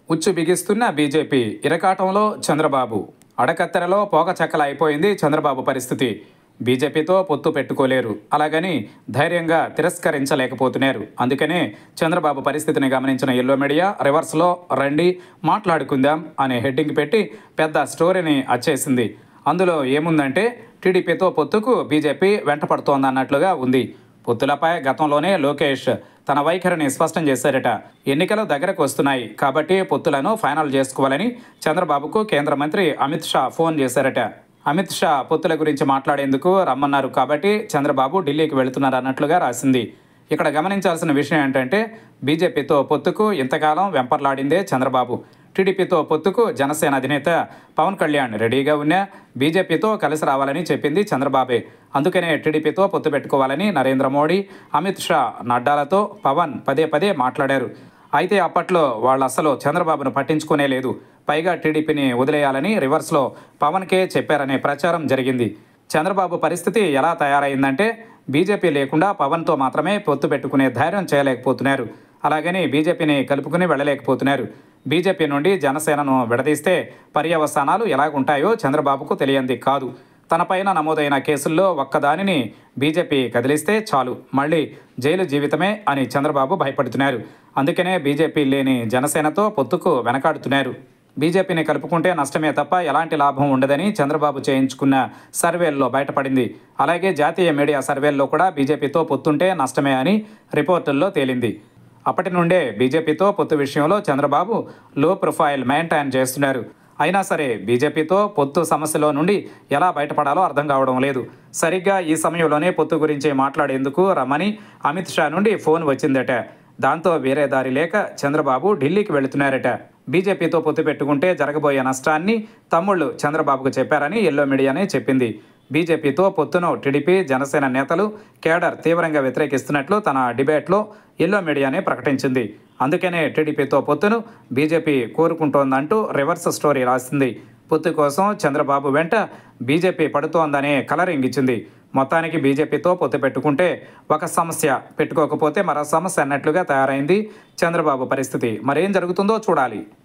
ఉచ్చు బిగిస్తున్న బీజేపీ ఇరకాటంలో చంద్రబాబు అడకత్తెరలో పోక చెక్కల అయిపోయింది చంద్రబాబు పరిస్థితి బీజేపీతో పొత్తు పెట్టుకోలేరు అలాగని ధైర్యంగా తిరస్కరించలేకపోతున్నారు అందుకనే చంద్రబాబు పరిస్థితిని గమనించిన ఎల్లో మీడియా రివర్స్లో రండి మాట్లాడుకుందాం అనే హెడ్డింగ్ పెట్టి పెద్ద స్టోరీని అచ్చేసింది అందులో ఏముందంటే టీడీపీతో పొత్తుకు బీజేపీ వెంటపడుతోందన్నట్లుగా ఉంది పొత్తులపై గతంలోనే లోకేష్ తన వైఖరిని స్పష్టం చేశారట ఎన్నికలు దగ్గరకు వస్తున్నాయి కాబట్టి పొత్తులను ఫైనల్ చేసుకోవాలని చంద్రబాబుకు కేంద్ర మంత్రి అమిత్ షా ఫోన్ చేశారట అమిత్ షా పొత్తుల గురించి మాట్లాడేందుకు రమ్మన్నారు కాబట్టి చంద్రబాబు ఢిల్లీకి వెళుతున్నారు అన్నట్లుగా రాసింది ఇక్కడ గమనించాల్సిన విషయం ఏంటంటే బీజేపీతో పొత్తుకు ఇంతకాలం వెంపర్లాడిందే చంద్రబాబు టీడీపీతో పొత్తుకు జనసేన అధినేత పవన్ కళ్యాణ్ రెడీగా ఉన్నా బీజేపీతో కలిసి రావాలని చెప్పింది చంద్రబాబే అందుకనే టీడీపీతో పొత్తు పెట్టుకోవాలని నరేంద్ర మోడీ అమిత్ షా నడ్డాలతో పవన్ పదే పదే మాట్లాడారు అయితే అప్పట్లో వాళ్ళు అసలు చంద్రబాబును పట్టించుకునే లేదు పైగా టీడీపీని వదిలేయాలని రివర్స్లో పవన్కే చెప్పారనే ప్రచారం జరిగింది చంద్రబాబు పరిస్థితి ఎలా తయారైందంటే బీజేపీ లేకుండా పవన్తో మాత్రమే పొత్తు పెట్టుకునే ధైర్యం చేయలేకపోతున్నారు అలాగని బీజేపీని కలుపుకుని వెళ్ళలేకపోతున్నారు బీజేపీ నుండి జనసేనను విడదీస్తే పర్యవసానాలు ఎలాగుంటాయో చంద్రబాబుకు తెలియంది కాదు తనపైన నమోదైన కేసుల్లో ఒక్కదానిని బీజేపీ కదిలిస్తే చాలు మళ్ళీ జైలు జీవితమే అని చంద్రబాబు భయపడుతున్నారు అందుకనే బీజేపీ లేని జనసేనతో పొత్తుకు వెనకాడుతున్నారు బీజేపీని కలుపుకుంటే నష్టమే తప్ప ఎలాంటి లాభం ఉండదని చంద్రబాబు చేయించుకున్న సర్వేల్లో బయటపడింది అలాగే జాతీయ మీడియా సర్వేల్లో కూడా బీజేపీతో పొత్తుంటే నష్టమే అని రిపోర్టుల్లో తేలింది అప్పటి నుండే బీజేపీతో పొత్తు విషయంలో చంద్రబాబు లో ప్రొఫైల్ మెయింటైన్ చేస్తున్నారు అయినా సరే బీజేపీతో పొత్తు సమస్యలో నుండి ఎలా బయటపడాలో అర్థం కావడం లేదు సరిగ్గా ఈ సమయంలోనే పొత్తు గురించి మాట్లాడేందుకు రమ్మని అమిత్ షా నుండి ఫోన్ వచ్చిందట దాంతో వేరే దారి లేక చంద్రబాబు ఢిల్లీకి వెళుతున్నారట బీజేపీతో పొత్తు పెట్టుకుంటే జరగబోయే నష్టాన్ని తమ్ముళ్ళు చంద్రబాబుకు చెప్పారని ఎల్లో మీడియానే చెప్పింది బీజేపీతో పొత్తును టీడీపీ జనసేన నేతలు కేడర్ తీవ్రంగా వ్యతిరేకిస్తున్నట్లు తన డిబేట్లో ఎల్లో మీడియానే ప్రకటించింది అందుకనే టీడీపీతో పొత్తును బీజేపీ కోరుకుంటోందంటూ రివర్స్ స్టోరీ రాసింది పొత్తు కోసం చంద్రబాబు వెంట బీజేపీ పడుతోందనే కలరింగ్ ఇచ్చింది మొత్తానికి బీజేపీతో పొత్తు పెట్టుకుంటే ఒక సమస్య పెట్టుకోకపోతే మరో సమస్య అన్నట్లుగా తయారైంది చంద్రబాబు పరిస్థితి మరేం జరుగుతుందో చూడాలి